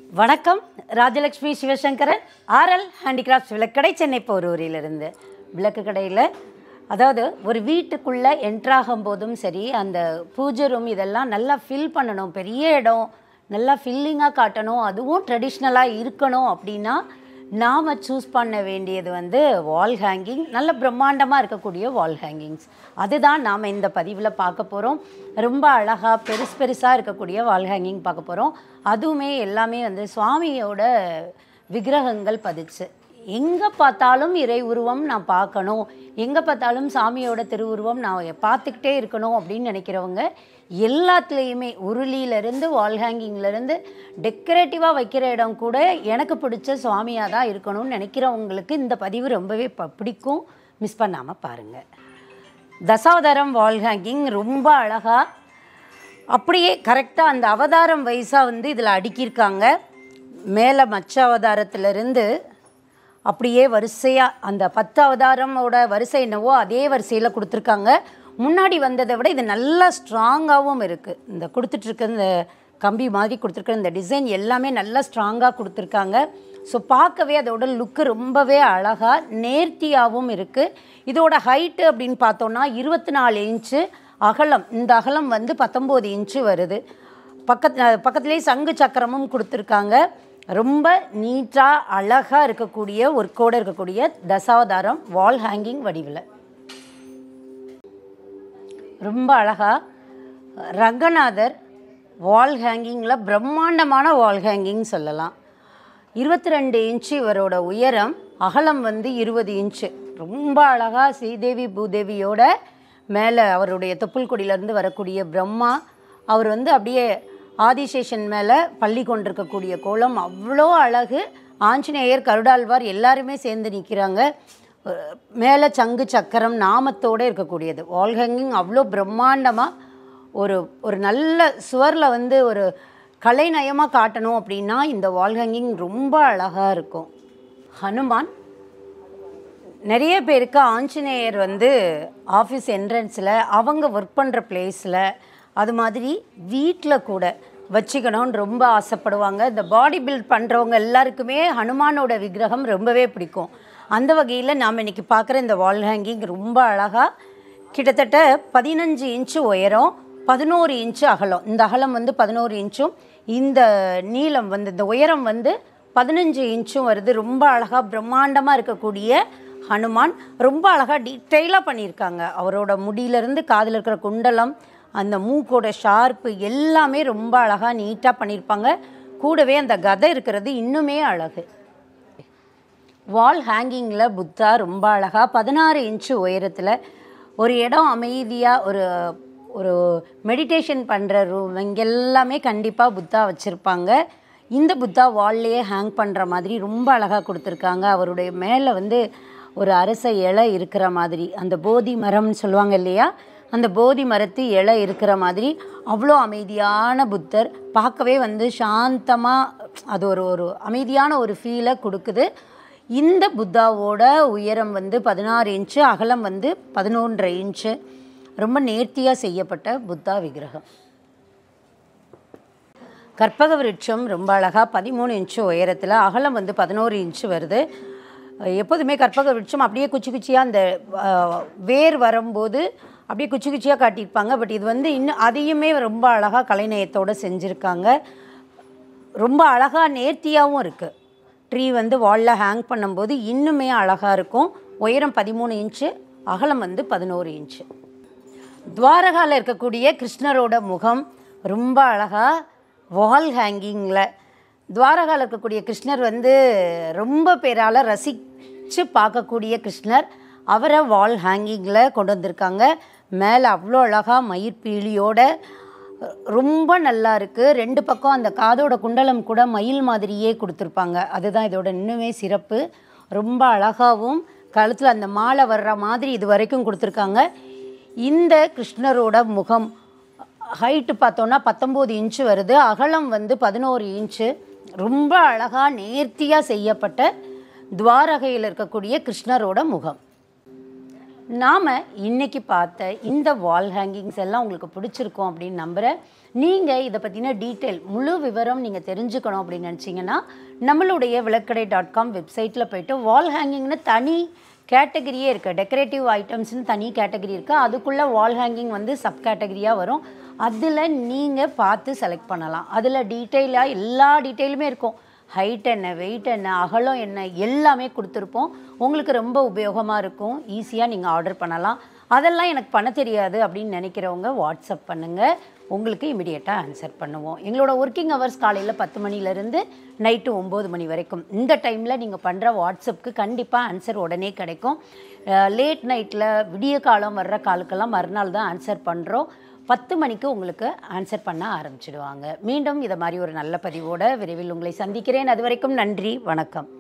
வணக்கம் Rajalakshmi Sivasankaran RL handicrafts விளக்கடை சென்னை போரூரிலிருந்து விளக்கு கடையில் அதாவது ஒரு வீட்டுக்குள்ளே என்ட்ராகும் போதும் சரி அந்த பூஜை ரூம் இதெல்லாம் நல்லா ஃபில் பண்ணணும் பெரிய இடம் நல்லா ஃபில்லிங்காக காட்டணும் அதுவும் ட்ரெடிஷ்னலாக இருக்கணும் அப்படின்னா நாம் சூஸ் பண்ண வேண்டியது வந்து வால் ஹேங்கிங் நல்ல பிரம்மாண்டமாக இருக்கக்கூடிய வால் ஹேங்கிங்ஸ் அதுதான் நாம் இந்த பதிவில் பார்க்க போகிறோம் ரொம்ப அழகாக பெருசு பெருசாக இருக்கக்கூடிய வால் ஹேங்கிங் பார்க்க போகிறோம் அதுவுமே எல்லாமே வந்து சுவாமியோட விக்கிரகங்கள் பதிச்சு எங்கே பார்த்தாலும் இறை உருவம் நான் பார்க்கணும் எங்கே பார்த்தாலும் சாமியோட திருவுருவம் நான் பார்த்துக்கிட்டே இருக்கணும் அப்படின்னு நினைக்கிறவங்க எல்லாத்துலேயுமே உருளியிலேருந்து வால் ஹேங்கிங்லேருந்து டெக்கரேட்டிவாக வைக்கிற இடம் கூட எனக்கு பிடிச்ச சுவாமியாக தான் இருக்கணும்னு நினைக்கிறவங்களுக்கு இந்த பதிவு ரொம்பவே ப- பிடிக்கும் மிஸ் பண்ணாமல் பாருங்கள் தசாவதாரம் வால் ஹேங்கிங் ரொம்ப அழகாக அப்படியே கரெக்டாக அந்த அவதாரம் வைஸாக வந்து இதில் அடுக்கியிருக்காங்க மேலே மச்ச அவதாரத்திலிருந்து அப்படியே வரிசையாக அந்த பத்து அவதாரமோட வரிசை என்னவோ அதே வரிசையில் கொடுத்துருக்காங்க முன்னாடி வந்ததை விட இது நல்லா ஸ்ட்ராங்காகவும் இருக்குது இந்த கொடுத்துட்ருக்க இந்த கம்பி மாதிரி கொடுத்துருக்க இந்த டிசைன் எல்லாமே நல்லா ஸ்ட்ராங்காக கொடுத்துருக்காங்க ஸோ பார்க்கவே அதோட லுக்கு ரொம்பவே அழகாக நேர்த்தியாகவும் இருக்குது இதோட ஹைட்டு அப்படின்னு பார்த்தோன்னா இருபத்தி நாலு இன்ச்சு அகலம் இந்த அகலம் வந்து பத்தொம்போது இன்ச்சு வருது பக்கத்து பக்கத்துலேயே சங்கு சக்கரமும் கொடுத்துருக்காங்க ரொம்ப நீட்டாக அழகாக இருக்கக்கூடிய ஒர்க்கோடு இருக்கக்கூடிய தசாவதாரம் வால் ஹேங்கிங் வடிவில் ரொம்ப அழகாக ரங்கநாதர் வால் ஹேங்கிங்கில் பிரம்மாண்டமான வால் ஹேங்கிங் சொல்லலாம் இருபத்தி ரெண்டு இன்ச்சு இவரோட உயரம் அகலம் வந்து இருபது இன்ச்சு ரொம்ப அழகாக ஸ்ரீதேவி பூதேவியோட மேலே அவருடைய தொப்புள் கொடியிலேருந்து வரக்கூடிய பிரம்மா அவர் வந்து அப்படியே ஆதிசேஷன் மேலே பள்ளி கொண்டிருக்கக்கூடிய கோலம் அவ்வளோ அழகு ஆஞ்சநேயர் கருடாழ்வார் எல்லாருமே சேர்ந்து நிற்கிறாங்க மேலே சங்கு சக்கரம் நாமத்தோடு இருக்கக்கூடியது வால் ஹேங்கிங் அவ்வளோ பிரம்மாண்டமாக ஒரு ஒரு நல்ல சுவரில் வந்து ஒரு கலைநயமாக காட்டணும் அப்படின்னா இந்த வால் ஹேங்கிங் ரொம்ப அழகாக இருக்கும் ஹனுமான் நிறைய பேருக்கு ஆஞ்சநேயர் வந்து ஆஃபீஸ் என்ட்ரன்ஸில் அவங்க ஒர்க் பண்ணுற பிளேஸில் அது மாதிரி வீட்டில் கூட வச்சுக்கணும்னு ரொம்ப ஆசைப்படுவாங்க இந்த பாடி பில்ட் பண்ணுறவங்க எல்லாருக்குமே ஹனுமானோட விக்கிரகம் ரொம்பவே பிடிக்கும் அந்த வகையில் நாம் இன்னைக்கு பார்க்குற இந்த வால் ஹேங்கிங் ரொம்ப அழகாக கிட்டத்தட்ட பதினஞ்சு இன்ச்சு உயரம் பதினோரு இன்ச்சு அகலம் இந்த அகலம் வந்து பதினோரு இன்ச்சும் இந்த நீளம் வந்து இந்த உயரம் வந்து பதினஞ்சு இன்ச்சும் வருது ரொம்ப அழகாக பிரம்மாண்டமாக இருக்கக்கூடிய ஹனுமான் ரொம்ப அழகாக டீட்டெயிலாக பண்ணியிருக்காங்க அவரோட முடியிலேருந்து காதில் இருக்கிற குண்டலம் அந்த மூக்கோட ஷார்ப்பு எல்லாமே ரொம்ப அழகாக நீட்டாக பண்ணியிருப்பாங்க கூடவே அந்த கதை இருக்கிறது இன்னுமே அழகு வால் ஹேங்கிங்கில் புத்தா ரொம்ப அழகாக பதினாறு இன்ச்சு உயரத்தில் ஒரு இடம் அமைதியாக ஒரு ஒரு மெடிடேஷன் பண்ணுற ரூம் இங்கே எல்லாமே கண்டிப்பாக புத்தா வச்சுருப்பாங்க இந்த புத்தா வால்லையே ஹேங் பண்ணுற மாதிரி ரொம்ப அழகாக கொடுத்துருக்காங்க அவருடைய மேலே வந்து ஒரு அரச இலை இருக்கிற மாதிரி அந்த போதி மரம்னு சொல்லுவாங்க இல்லையா அந்த போதி மரத்து இலை இருக்கிற மாதிரி அவ்வளோ அமைதியான புத்தர் பார்க்கவே வந்து சாந்தமாக அது ஒரு ஒரு அமைதியான ஒரு ஃபீலை கொடுக்குது இந்த புத்தாவோட உயரம் வந்து பதினாறு இன்ச்சு அகலம் வந்து பதினொன்றரை இன்ச்சு ரொம்ப நேர்த்தியாக செய்யப்பட்ட புத்தா விக்கிரகம் கற்பக விருட்சம் ரொம்ப அழகாக பதிமூணு இன்ச்சு உயரத்தில் அகலம் வந்து பதினோரு இன்ச்சு வருது எப்போதுமே கற்பக விருட்சம் அப்படியே குச்சி குச்சியாக அந்த அஹ், வேர் வரும்போது அப்படியே குச்சி குச்சியாக காட்டியிருப்பாங்க பட் இது வந்து இன்னும் அதையுமே ரொம்ப அழகாக கலைநயத்தோடு செஞ்சுருக்காங்க ரொம்ப அழகாக நேர்த்தியாகவும் இருக்குது ட்ரீ வந்து வாலில் ஹேங் பண்ணும்போது இன்னுமே அழகாக இருக்கும் உயரம் பதிமூணு இன்ச்சு அகலம் வந்து பதினோரு இன்ச்சு துவாரகாவில் இருக்கக்கூடிய கிருஷ்ணரோட முகம் ரொம்ப அழகாக வால் ஹேங்கிங்கில் துவாரகாவில் இருக்கக்கூடிய கிருஷ்ணர் வந்து ரொம்ப பேரால் ரசித்து பார்க்கக்கூடிய கிருஷ்ணர் அவரை வால் ஹேங்கிங்கில் கொண்டு வந்திருக்காங்க மேலே அவ்வளோ அழகாக மயிர்பீலியோட ரொம்ப நல்லா இருக்குது ரெண்டு பக்கம் அந்த காதோட குண்டலம் கூட மயில் மாதிரியே கொடுத்துருப்பாங்க அதுதான் இதோட இன்னுமே சிறப்பு ரொம்ப அழகாகவும் கழுத்தில் அந்த மாலை வர்ற மாதிரி இது வரைக்கும் கொடுத்துருக்காங்க இந்த கிருஷ்ணரோட முகம் ஹைட்டு பார்த்தோன்னா பத்தொம்போது இன்ச்சு வருது அகலம் வந்து பதினோரு இன்ச்சு ரொம்ப அழகாக நேர்த்தியாக செய்யப்பட்ட துவாரகையில் இருக்கக்கூடிய கிருஷ்ணரோட முகம் நாம் இன்னைக்கு பார்த்த இந்த வால் ஹேங்கிங்ஸ் எல்லாம் உங்களுக்கு பிடிச்சிருக்கும் அப்படின்னு நம்புகிறேன் நீங்கள் இதை பற்றின டீட்டெயில் முழு விவரம் நீங்கள் தெரிஞ்சுக்கணும் அப்படின்னு நினச்சிங்கன்னா நம்மளுடைய விளக்கடை டாட் காம் வெப்சைட்டில் போயிட்டு வால் ஹேங்கிங்னு தனி கேட்டகரியே இருக்குது டெக்கரேட்டிவ் ஐட்டம்ஸ்னு தனி கேட்டகரி இருக்குது அதுக்குள்ளே வால் ஹேங்கிங் வந்து சப் கேட்டகரியாக வரும் அதில் நீங்கள் பார்த்து செலக்ட் பண்ணலாம் அதில் டீட்டெயிலாக எல்லா டீட்டெயிலுமே இருக்கும் ஹைட் என்ன வெயிட் என்ன அகலம் என்ன எல்லாமே கொடுத்துருப்போம் உங்களுக்கு ரொம்ப உபயோகமாக இருக்கும் ஈஸியாக நீங்கள் ஆர்டர் பண்ணலாம் அதெல்லாம் எனக்கு பண்ண தெரியாது அப்படின்னு நினைக்கிறவங்க வாட்ஸ்அப் பண்ணுங்கள் உங்களுக்கு இமிடியேட்டாக ஆன்சர் பண்ணுவோம் எங்களோட ஒர்க்கிங் ஹவர்ஸ் காலையில் பத்து மணிலேருந்து நைட்டு ஒம்பது மணி வரைக்கும் இந்த டைமில் நீங்கள் பண்ணுற வாட்ஸ்அப்புக்கு கண்டிப்பாக ஆன்சர் உடனே கிடைக்கும் லேட் நைட்டில் விடிய காலம் வர்ற காலுக்கெல்லாம் மறுநாள் தான் ஆன்சர் பண்ணுறோம் பத்து மணிக்கு உங்களுக்கு ஆன்சர் பண்ண ஆரம்பிச்சிடுவாங்க மீண்டும் இதை மாதிரி ஒரு நல்ல பதிவோட விரைவில் உங்களை சந்திக்கிறேன் அது வரைக்கும் நன்றி வணக்கம்